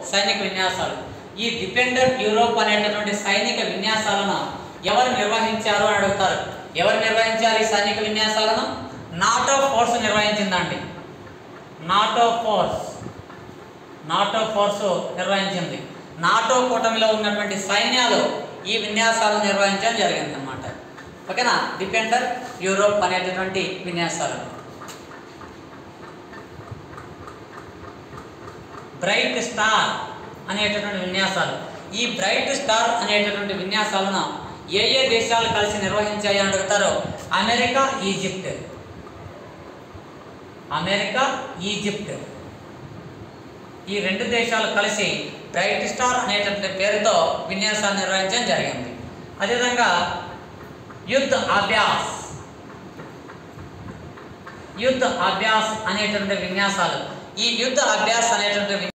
సైనిక విన్యాసాలు ఈ డిపెండర్ యూరోప్ అనేటటువంటి సైనిక విన్యాసాలను ఎవరు నిర్వహించారు అని అడుగుతారు ఎవరు నిర్వహించారు ఈ సైనిక విన్యాసాలను నాటో ఫోర్స్ నిర్వహించిందండి నాటో ఫోర్స్ నాటో ఫోర్స్ నిర్వహించింది నాటో కూటమిలో ఉన్నటువంటి సైన్యాలు ఈ విన్యాసాలను నిర్వహించడం జరిగింది అనమాట ఓకేనా డిపెండర్ యూరోప్ అనేటటువంటి విన్యాసాలు బ్రైట్ స్టార్ అనేటటువంటి విన్యాసాలు ఈ బ్రైట్ స్టార్ అనేటటువంటి విన్యాసాలను ఏ ఏ దేశాలు కలిసి నిర్వహించాయి అని అడుగుతారో అమెరికా ఈజిప్ట్ అమెరికా ఈజిప్ట్ ఈ రెండు దేశాలు కలిసి బ్రైట్ స్టార్ అనేటటువంటి పేరుతో విన్యాసాలు నిర్వహించడం జరిగింది అదేవిధంగా యుద్ధ అభ్యాస్ యుద్ధ అభ్యాస్ అనేటటువంటి విన్యాసాలు ఈ యుద్ధ అభ్యాస్ అనేటటువంటి